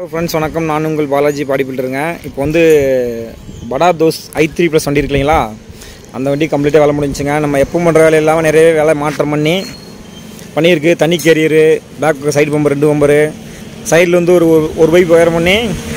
friends வணக்கம் நான் உங்கள் பாலாஜி பாடி பில்டருங்க இப்போ வந்து படா தோஸ் ஐ த்ரீ ப்ளஸ் வண்டி இருக்கு இல்லைங்களா அந்த வண்டி கம்ப்ளீட்டாக வேலை முடிஞ்சுங்க நம்ம எப்போ பண்ணுற வேலை இல்லாமல் நிறைய வேலை மாற்றம் பண்ணி பண்ணியிருக்கு தண்ணி கேரியரு பேக் சைடு பம்பர் ரெண்டு பம்பரு சைடில் வந்து ஒரு ஒரு- ஒரு பைப் ஒயர் பண்ணி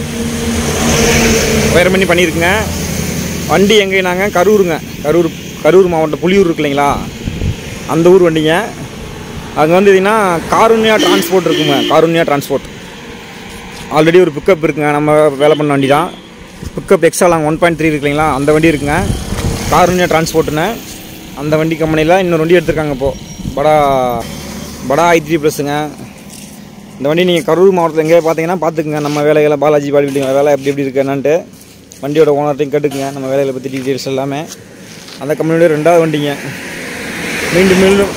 ஒயர் பண்ணி பண்ணியிருக்குங்க வண்டி எங்கே நாங்கள் கரூருங்க கரூர் கரூர் மாவட்டம் புலியூர் இருக்கு இல்லைங்களா அந்த ஊர் வண்டிங்க அங்கே வந்து பார்த்தீங்கன்னா காருண்யா டிரான்ஸ்போர்ட் இருக்குங்க காருண்யா டிரான்ஸ்போர்ட் ஆல்ரெடி ஒரு பிக்கப் இருக்குங்க நம்ம வேலை பண்ண வண்டி தான் pickup extra long one point three இருக்கு இல்லைங்களா அந்த வண்டி இருக்குங்க காருண்யா டிரான்ஸ்போர்ட்டுன்னு அந்த வண்டி கம்பெனியில் இன்னொரு வண்டி எடுத்திருக்காங்க இப்போது படா படா ஐ த்ரீ ப்ளஸ்ஸுங்க இந்த வண்டி நீங்கள் கரூர் மாவட்டத்தில் எங்கேயா பார்த்தீங்கன்னா பார்த்துக்குங்க நம்ம வேலைகளை பாலாஜி பாடி பில்டிங் வேலை எப்படி எப்படி இருக்கு என்னன்ட்டு வண்டியோட ஓனர்ட்டையும் கேட்டுக்குங்க நம்ம வேலைகளை பற்றி டீட்டெயில்ஸ் எல்லாமே அந்த கம்பெனியோட ரெண்டாவது வண்டிங்க மீண்டும் மீண்டும்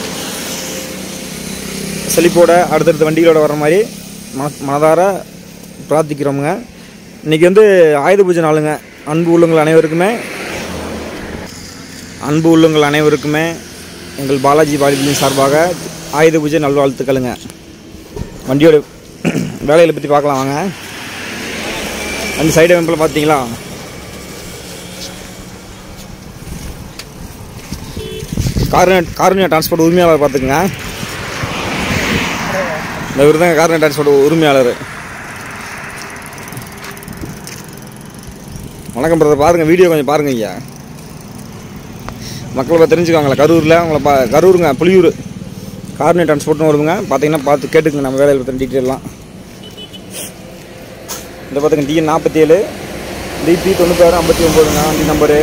செழிப்போட அடுத்தடுத்த வண்டிகளோட வர மாதிரி மன மனதார பிரார்த்திக்கிறோமுங்க இன்றைக்கி வந்து ஆயுத பூஜை நாளுங்க அன்பு உள்ளங்கள் அனைவருக்குமே அன்பு உள்ளங்கள் அனைவருக்குமே எங்கள் பாலாஜி பாலிபிலின் சார்பாக ஆயுத பூஜை நல்வாழ்த்துக்களுங்க வண்டியோட வேலைகளை பற்றி பார்க்கலாம் வாங்க வண்டி சைடு அமைப்பில் பார்த்தீங்களா காருண்யா காருண்யா டிரான்ஸ்போர்ட் உரிமையாளர் பார்த்துக்குங்க இந்த இவர் தான் கார்னர் டிரான்ஸ்போர்ட் உரிமையாளர் வணக்கம் பிரதர் பாருங்க வீடியோ கொஞ்சம் பாருங்க ஐயா மக்களை பார்த்து தெரிஞ்சுக்காங்களா கரூரில் உங்களை பா கரூருங்க புளியூர் கார்னர் டிரான்ஸ்போர்ட்னு வருதுங்க பார்த்தீங்கன்னா பார்த்து கேட்டுக்குங்க நம்ம வேலையில் பற்றி டீட்டெயிலாம் இந்த பார்த்துங்க டிஎன் நாற்பத்தி ஏழு டிபி தொண்ணூத்தாறு ஐம்பத்தி ஒம்போதுங்க வண்டி நம்பரு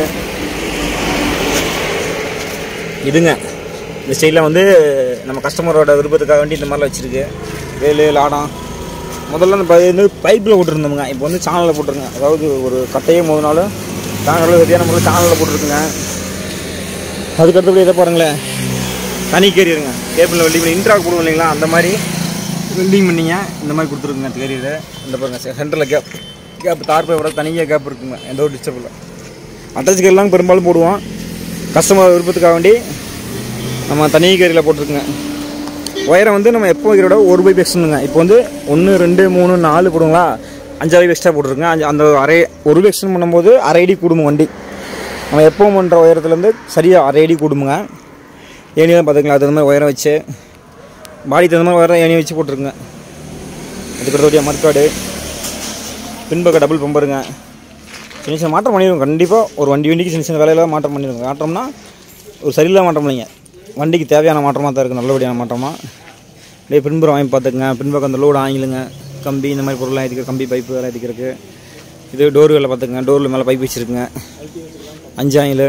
இதுங்க இந்த ஸ்டைலில் வந்து நம்ம கஸ்டமரோட விருப்பத்துக்காக வேண்டி இந்த மாதிரிலாம் வச்சுருக்கு வேலு லாடம் முதல்ல நம்ம இது வந்து பைப்பில் போட்டுருந்தோமுங்க இப்போ வந்து சேனலில் போட்டுருங்க அதாவது ஒரு கட்டையே மோதினாலும் சேனலில் சரியான முறையில் சேனலில் போட்டுருக்குங்க அதுக்கடுத்தபடி இதை பாருங்களேன் தனி கேரியருங்க கேபிளில் வெல்டிங் பண்ணி இன்ட்ரா போடுவோம் இல்லைங்களா அந்த மாதிரி வெல்டிங் பண்ணிங்க இந்த மாதிரி கொடுத்துருக்குங்க கேரியரு இந்த பாருங்க சென்டரில் கேப் கேப் தார்ப்பை விட தனியாக கேப் இருக்குங்க எந்த ஒரு டிஸ்டர்ப் இல்லை அட்டாச் கேர்லாம் பெரும்பாலும் போடுவோம் கஸ்டமர் விருப்பத்துக்காக வேண்டி நம்ம தனி கேரியில் போட்டிருக்குங்க ஒயரை வந்து நம்ம எப்போ வைக்கிறோட ஒரு பைப் எக்ஸ்ட்னுங்க இப்போ வந்து ஒன்று ரெண்டு மூணு நாலு போடுங்களா அஞ்சு பைப் எக்ஸ்ட்ரா போட்டிருக்குங்க அஞ்சு அந்த அரை ஒரு பைப் எக்ஸ்டன் பண்ணும்போது அரை அடி கூடுங்க வண்டி நம்ம எப்போ பண்ணுற உயரத்துலேருந்து சரியாக அரை அடி கூடுமுங்க ஏனியும் பார்த்துக்கலாம் அது தகுந்த மாதிரி உயரம் வச்சு பாடி தகுந்த மாதிரி உயரம் ஏனி வச்சு போட்டிருக்குங்க அதுக்கடுத்தபடியாக மறுக்காடு பின்பக்க டபுள் பம்பருங்க சின்ன சின்ன மாற்றம் பண்ணிடுவோம் கண்டிப்பாக ஒரு வண்டி வண்டிக்கு சின்ன சின்ன வேலையெல்லாம் மாற்றம் பண்ணிடுவோம் மாற்றம்னா ஒரு சரியில்லாத மாற்றம் இல்லைங்க வண்டிக்கு தேவையான மாற்றமாக தான் இருக்குது நல்லபடியான மாற்றமாக அப்படியே பின்புறம் வாங்கி பார்த்துக்குங்க பின்பக்கம் அந்த லோடு ஆங்கிலுங்க கம்பி இந்த மாதிரி பொருள்லாம் ஏற்றிக்க கம்பி பைப்பு வேலை ஏற்றிக்கிறதுக்கு இது டோர்களில் பார்த்துக்குங்க டோரில் மேலே பைப் வச்சுருக்குங்க அஞ்சு ஆங்கிலு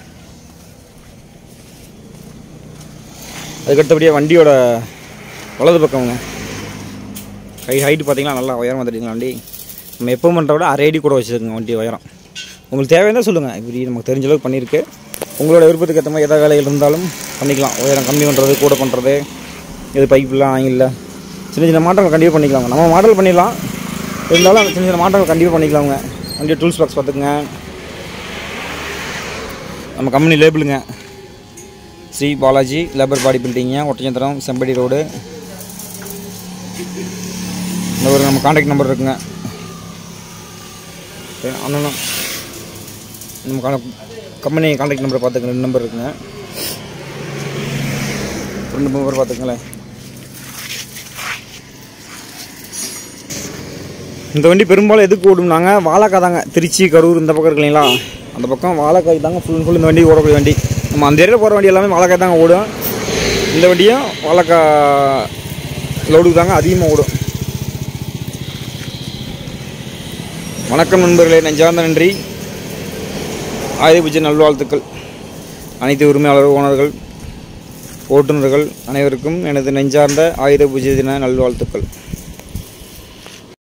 அதுக்கடுத்தபடியாக வண்டியோட வலது பக்கம்ங்க ஹை ஹைட்டு பார்த்தீங்கன்னா நல்லா உயரமாக தெரியுங்களா வண்டி நம்ம எப்போ பண்ணுற விட அரை அடி கூட வச்சுருக்குங்க வண்டி உயரம் உங்களுக்கு தேவையான சொல்லுங்கள் இப்படி நமக்கு தெரிஞ்ச அளவுக்கு பண்ணியிருக்கு உங்களோட விருப்பத்துக்கு ஏற்ற மாதிரி எதாவது வேலைகள் இருந்தாலும் பண்ணிக்கலாம் உயரம் கம்மி பண்ணுறது கூட பண்ணுறது இது பைப்லாம் ஆங்கில சின்ன சின்ன மாற்றங்கள் கண்டிப்பாக பண்ணிக்கலாங்க நம்ம மாடல் பண்ணிடலாம் இருந்தாலும் அந்த சின்ன சின்ன மாற்றங்கள் கண்டிப்பாக பண்ணிக்கலாங்க வண்டி டூல்ஸ் பாக்ஸ் பார்த்துக்குங்க நம்ம கம்பெனி லேபிளுங்க ஸ்ரீ பாலாஜி லேபர் பாடி பில்டிங்க ஒட்டச்சந்திரம் செம்படி ரோடு இந்த ஒரு நம்ம காண்டாக்ட் நம்பர் இருக்குங்க சரி, அண்ணனும் நம்ம கான கம்பெனி காண்டாக்ட் நம்பரை பார்த்துங்க ரெண்டு நம்பர் இருக்குங்க ரெண்டு நம்பர் பார்த்துங்களேன் இந்த வண்டி பெரும்பாலும் எதுக்கு ஓடும்னாங்க வாழைக்காய் தாங்க திருச்சி கரூர் இந்த பக்கம் இருக்கு இல்லைங்களா அந்த பக்கம் வாழைக்காய் தாங்க ஃபுல் ஃபுல் இந்த வண்டி ஓடக்கூடிய வண்டி நம்ம அந்த ஏரியாவில் போகிற வண்டி எல்லாமே வாழைக்காய் தாங்க ஓடும் இந்த வண்டியும் வாழைக்காய் லோடுக்கு தாங்க அதிகமாக ஓடும் வணக்கம் நண்பர்களே நெஞ்சார்ந்த நன்றி ஆயுத பூஜை நல்வாழ்த்துக்கள் அனைத்து உரிமையாளர் ஓனர்கள் ஓட்டுநர்கள் அனைவருக்கும் எனது நெஞ்சார்ந்த ஆயுத பூஜை தின நல்வாழ்த்துக்கள்